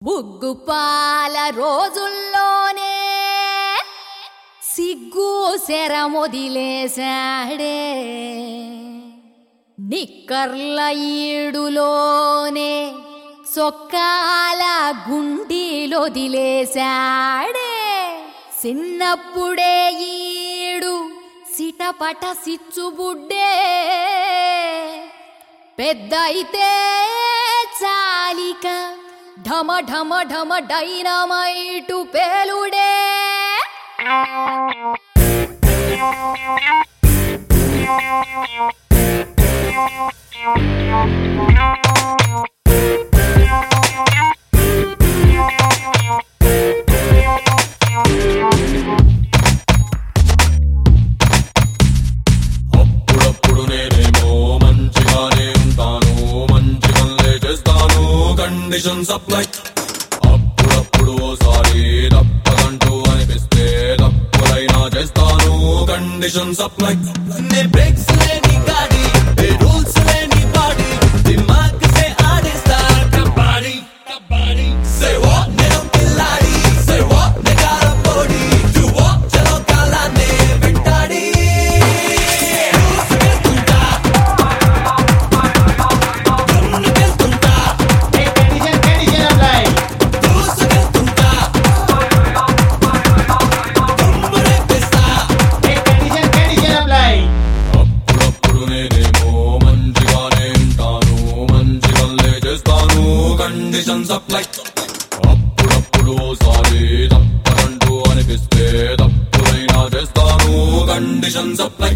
ఉగ్గుపాల రోజుల్లోనే సిగ్గు శరమొదిలేశాడే నిక్కర్ల ఈడులోనే సొక్కాల గుండీలొదిలేశాడే చిన్నప్పుడే ఈడు సిటపట సిచ్చుబుడ్డే పెద్ద అయితే చాలిక ఢమ ఢమ ఢమ డైనమైటు పేలుడే అప్పుడప్పుడు నేనేమో మంచిగానే ఉంటాను మంచి పనులే చేస్తాను కండిషన్ సప్లై అప్పుడప్పుడు ఓసారి తప్పదంటూ అనిపిస్తే తప్పులైనా చేస్తాను కండిషన్ సప్లై నే బ్రేక్స్ లేని గాడి ఏ రూల్స్ లేని బాడీ దిమాగ్ సే ఆడేస్తా కబాడీ కబాడీ సే వాట్ నేను కిల్లాడి సే వాట్ నే కారపోడి డు వాట్ చలో కాలానే వెంటాడి దూసుకెళ్తుంటా దున్నుకెళ్తుంటా దూసుకెళ్తుంటా దుమ్మురేపిస్తా అప్పుడప్పుడు నేనేమో మంచిగానే ఉంటాను మంచి పనులే చేస్తాను కండిషన్ సప్లై అప్పుడప్పుడు ఓసారి తప్పదంటూ అనిపిస్తే తప్పులైనా చేస్తాను కండిషన్ సప్లై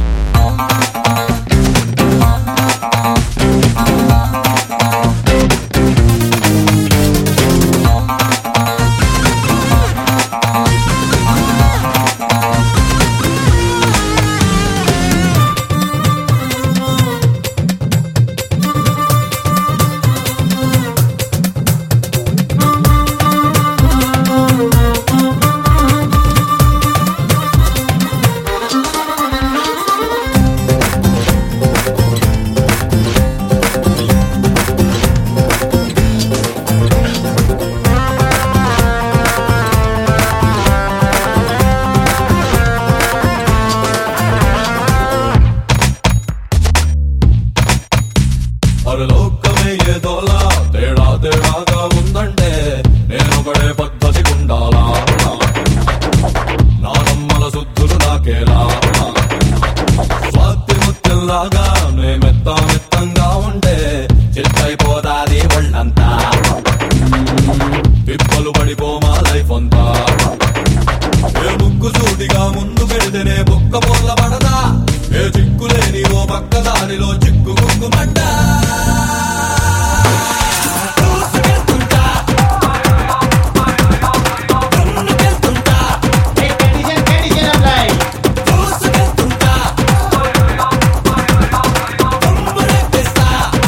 పరలోకమే ఏదోలా తేడా తేడాగా ఉందంటే నేనొకడే పద్ధతి ఉండాలా నానమ్మల శుద్ధులు నాకేలా స్వాతి ముత్యంలాగా నే మెత్త మెత్తంగా ఉంటే చిత్తైపోదాది ఒళ్ళంతా పిప్పలు పడిపోమా లైఫ్ అంతా ఏ ముక్కు సూటిగా ముందు పెడితేనే బుక్క పొల్ల పడదా ఏ చిక్కులేని ఓ పక్క దానిలో చిక్కు కుక్కుమంట దూసుకెళ్తుంటా దున్నుకెళ్తుంటా దూసుకెళ్తుంటా దుమ్మురేపిస్తా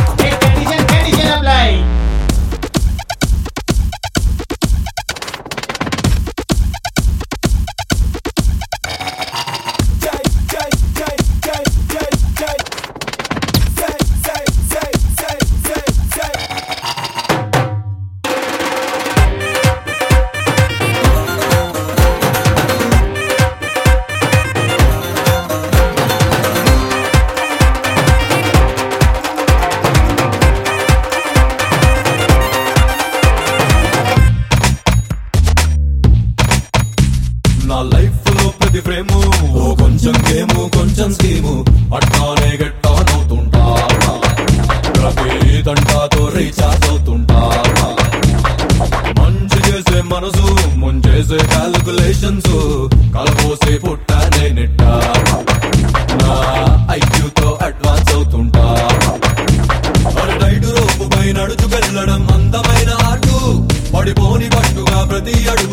నా లైఫ్ లో ప్రతి ఫ్రేము ఓ కొంచెం గేము కొంచెం స్కీము అట్టానే గెట్టాన్ అవుతుంటా ప్రతి తంటాతో రీఛార్జ్ అవుతుంటా మంచి చేసే మనసు ముంచేసే క్యాల్కులేషన్స్ కలబోసే పుట్టానే నిట్ట నా ఐక్యూతో అడ్వాన్స్ అవుతుంటా మరి టైటు రోపు పై నడుచు వెళ్ళడం అందమైన ఆటు పడిపోని పట్టుగా ప్రతి అడుగు